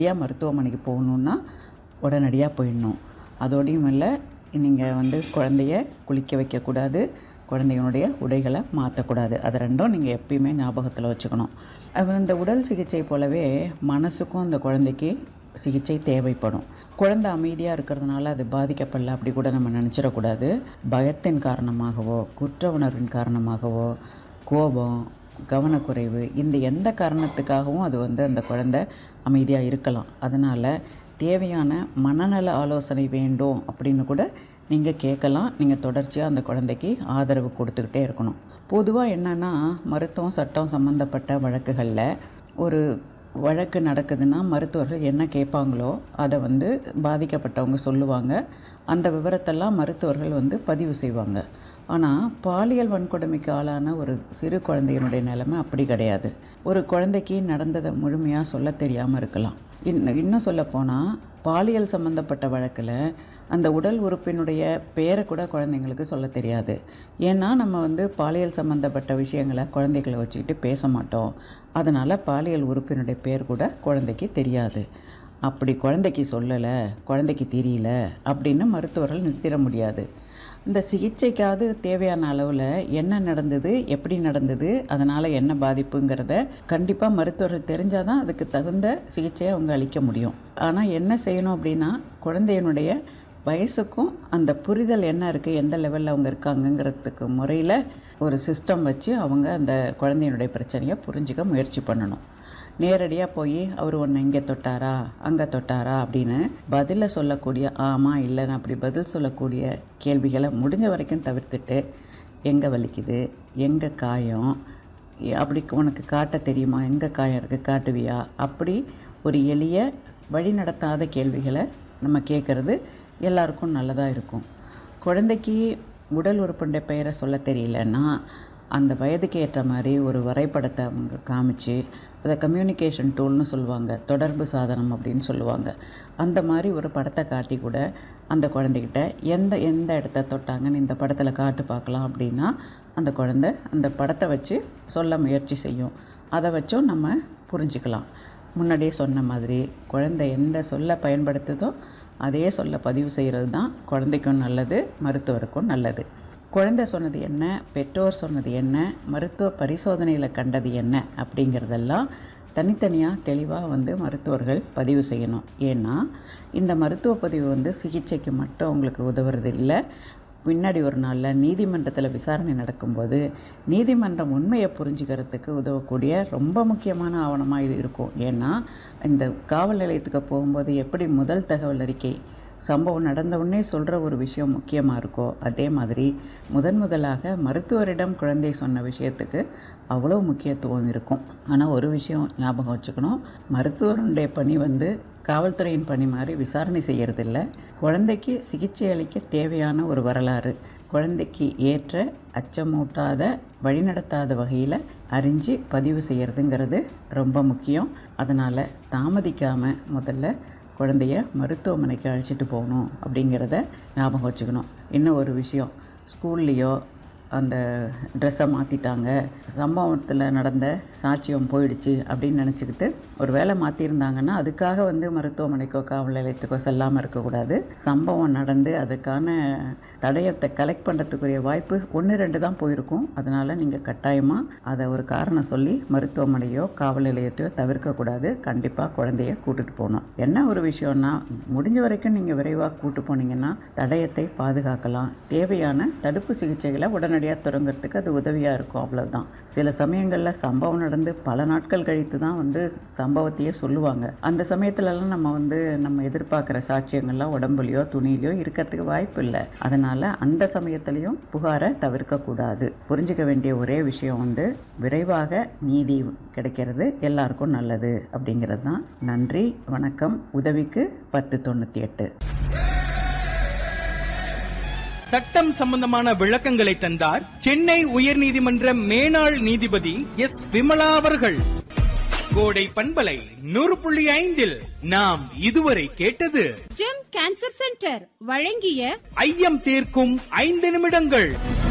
ஏன் மருத்துவமனைக்கு போகணுன்னா உடனடியாக போயிடணும் அதோடையும் இல்லை நீங்கள் வந்து குழந்தைய குளிக்க வைக்கக்கூடாது குழந்தையினுடைய உடைகளை மாற்றக்கூடாது அது ரெண்டும் நீங்கள் எப்பயுமே ஞாபகத்தில் வச்சுக்கணும் அது இந்த உடல் சிகிச்சை போலவே மனசுக்கும் அந்த குழந்தைக்கு சிகிச்சை தேவைப்படும் குழந்தை அமைதியாக இருக்கிறதுனால அது பாதிக்கப்படல அப்படி கூட நம்ம நினச்சிடக்கூடாது பயத்தின் காரணமாகவோ குற்ற உணர்வின் காரணமாகவோ கோபம் கவனக்குறைவு இந்த எந்த காரணத்துக்காகவும் அது வந்து அந்த குழந்தை அமைதியாக இருக்கலாம் அதனால் தேவையான மனநல ஆலோசனை வேண்டும் அப்படின்னு கூட நீங்கள் கேட்கலாம் நீங்கள் தொடர்ச்சியாக அந்த குழந்தைக்கு ஆதரவு கொடுத்துக்கிட்டே இருக்கணும் பொதுவாக என்னென்னா மருத்துவம் சட்டம் சம்மந்தப்பட்ட வழக்குகளில் ஒரு வழக்கு நடக்குதுன்னா மருத்துவர்கள் என்ன கேட்பாங்களோ அதை வந்து பாதிக்கப்பட்டவங்க சொல்லுவாங்க அந்த விவரத்தெல்லாம் மருத்துவர்கள் வந்து பதிவு செய்வாங்க ஆனால் பாலியல் வன்கொடுமைக்கு ஆளான ஒரு சிறு குழந்தையினுடைய நிலைமை அப்படி கிடையாது ஒரு குழந்தைக்கு நடந்ததை முழுமையாக சொல்ல தெரியாமல் இருக்கலாம் இன்னும் இன்னும் சொல்லப்போனால் பாலியல் சம்மந்தப்பட்ட வழக்கில் அந்த உடல் உறுப்பினுடைய பேரை கூட குழந்தைங்களுக்கு சொல்ல தெரியாது ஏன்னா நம்ம வந்து பாலியல் சம்மந்தப்பட்ட விஷயங்களை குழந்தைகளை வச்சுக்கிட்டு பேச மாட்டோம் அதனால் பாலியல் உறுப்பினுடைய பேர் கூட குழந்தைக்கு தெரியாது அப்படி குழந்தைக்கு சொல்லலை குழந்தைக்கு தெரியல அப்படின்னு மருத்துவர்கள் நிறுத்திட முடியாது இந்த சிகிச்சைக்காவது தேவையான அளவில் என்ன நடந்தது எப்படி நடந்தது அதனால் என்ன பாதிப்புங்கிறத கண்டிப்பாக மருத்துவர்கள் தெரிஞ்சால் தான் அதுக்கு தகுந்த சிகிச்சையை அவங்க அளிக்க முடியும் ஆனால் என்ன செய்யணும் அப்படின்னா குழந்தையினுடைய வயசுக்கும் அந்த புரிதல் என்ன இருக்குது எந்த லெவலில் அவங்க இருக்காங்கங்கிறதுக்கு முறையில் ஒரு சிஸ்டம் வச்சு அவங்க அந்த குழந்தையினுடைய பிரச்சனையை புரிஞ்சுக்க முயற்சி பண்ணணும் நேரடியாக போய் அவர் ஒன்று இங்கே தொட்டாரா அங்கே தொட்டாரா அப்படின்னு பதிலை சொல்லக்கூடிய ஆமாம் இல்லைன்னு அப்படி பதில் சொல்லக்கூடிய கேள்விகளை முடிஞ்ச வரைக்கும் தவிர்த்துட்டு எங்கே வலிக்குது எங்கே காயம் எ- அப்படி உனக்கு காட்ட தெரியுமா எங்கே காயம் இருக்குது காட்டுவியா அப்படி ஒரு எளிய வழி நடத்தாத கேள்விகளை நம்ம கேட்குறது எல்லாருக்கும் நல்லதாக இருக்கும் குழந்தைக்கு உடல் உறுப்புடைய பெயரை சொல்ல தெரியலன்னா அந்த வயதுக்கு ஏற்ற மாதிரி ஒரு வரைபடத்தை அவங்க காமிச்சு அதை கம்யூனிகேஷன் டூல்னு சொல்லுவாங்க தொடர்பு சாதனம் அப்படின்னு சொல்லுவாங்க அந்த மாதிரி ஒரு படத்தை காட்டி கூட அந்த குழந்தைகிட்ட எந்த எந்த இடத்த தொட்டாங்கன்னு இந்த படத்தில் காட்டு பார்க்கலாம் அப்படின்னா அந்த குழந்தை அந்த படத்தை வச்சு சொல்ல முயற்சி செய்யும் அதை வச்சும் நம்ம புரிஞ்சுக்கலாம் முன்னாடியே சொன்ன மாதிரி குழந்தை எந்த சொல்ல பயன்படுத்துதோ அதே சொல்ல பதிவு செய்கிறது தான் குழந்தைக்கும் நல்லது மருத்துவருக்கும் நல்லது குழந்தை சொன்னது என்ன பெற்றோர் சொன்னது என்ன மருத்துவ பரிசோதனையில் கண்டது என்ன அப்படிங்கிறதெல்லாம் தனித்தனியாக தெளிவாக வந்து மருத்துவர்கள் பதிவு செய்யணும் ஏன்னா இந்த மருத்துவ பதிவு வந்து சிகிச்சைக்கு மட்டும் உங்களுக்கு உதவுறது இல்லை பின்னாடி ஒரு நாளில் நீதிமன்றத்தில் விசாரணை நடக்கும்போது நீதிமன்றம் உண்மையை புரிஞ்சுக்கிறதுக்கு உதவக்கூடிய ரொம்ப முக்கியமான ஆவணமாக இது இருக்கும் ஏன்னா இந்த காவல் நிலையத்துக்கு போகும்போது எப்படி முதல் தகவல் அறிக்கை சம்பவம் நடந்த உடனே சொல்கிற ஒரு விஷயம் முக்கியமாக இருக்கோ அதே மாதிரி முதன் முதலாக மருத்துவரிடம் குழந்தை சொன்ன விஷயத்துக்கு அவ்வளோ முக்கியத்துவம் இருக்கும் ஆனால் ஒரு விஷயம் ஞாபகம் வச்சுக்கணும் மருத்துவருடைய பணி வந்து காவல்துறையின் பணி மாதிரி விசாரணை செய்யறதில்ல குழந்தைக்கு சிகிச்சை அளிக்க தேவையான ஒரு வரலாறு குழந்தைக்கு ஏற்ற அச்சமூட்டாத வழிநடத்தாத வகையில் அறிஞ்சு பதிவு செய்கிறதுங்கிறது ரொம்ப முக்கியம் அதனால் தாமதிக்காமல் முதல்ல குழந்தைய மருத்துவமனைக்கு அழைச்சிட்டு போகணும் அப்படிங்கிறத ஞாபகம் வச்சுக்கணும் இன்னும் ஒரு விஷயம் ஸ்கூல்லேயோ அந்த ட்ரெஸ்ஸை மாற்றிட்டாங்க சம்பவத்தில் நடந்த சாட்சியம் போயிடுச்சு அப்படின்னு நினச்சிக்கிட்டு ஒரு வேலை மாற்றிருந்தாங்கன்னா அதுக்காக வந்து மருத்துவமனைக்கோ காவல் நிலையத்துக்கோ செல்லாமல் இருக்கக்கூடாது சம்பவம் நடந்து அதுக்கான தடயத்தை கலெக்ட் பண்ணுறதுக்குரிய வாய்ப்பு ஒன்று ரெண்டு தான் போயிருக்கும் அதனால் நீங்கள் கட்டாயமாக அதை ஒரு காரணம் சொல்லி மருத்துவமனையோ காவல் நிலையத்தையோ தவிர்க்கக்கூடாது கண்டிப்பாக குழந்தைய கூட்டிகிட்டு போகணும் என்ன ஒரு விஷயம்னா முடிஞ்ச வரைக்கும் நீங்கள் விரைவாக கூட்டு போனீங்கன்னா தடயத்தை பாதுகாக்கலாம் தேவையான தடுப்பு சிகிச்சைகளை உடனடியாக தொடங்குறதுக்கு அது உதவியாக இருக்கும் அவ்வளவுதான் சில சமயங்களில் சம்பவம் நடந்து பல நாட்கள் கழித்து தான் வந்து சம்பவத்தையே சொல்லுவாங்க அந்த சமயத்துலலாம் நம்ம வந்து நம்ம எதிர்பார்க்குற சாட்சியங்கள்லாம் உடம்புலையோ துணியிலையோ இருக்கிறதுக்கு வாய்ப்பு இல்லை அதனால் அந்த சமயத்துலேயும் புகாரை தவிர்க்கக்கூடாது புரிஞ்சுக்க வேண்டிய ஒரே விஷயம் வந்து விரைவாக நீதி கிடைக்கிறது எல்லாருக்கும் நல்லது அப்படிங்கிறது தான் நன்றி வணக்கம் உதவிக்கு பத்து தொண்ணூற்றி எட்டு சட்டம் சம்பந்தமான விளக்கங்களை தந்தார் சென்னை உயர்நீதிமன்ற மேனாள் நீதிபதி எஸ் விமலா அவர்கள் கோடை பண்பலை நூறு புள்ளி ஐந்தில் நாம் இதுவரை கேட்டது ஜெம் கேன்சர் சென்டர் வழங்கிய ஐயம் தீர்க்கும் ஐந்து நிமிடங்கள்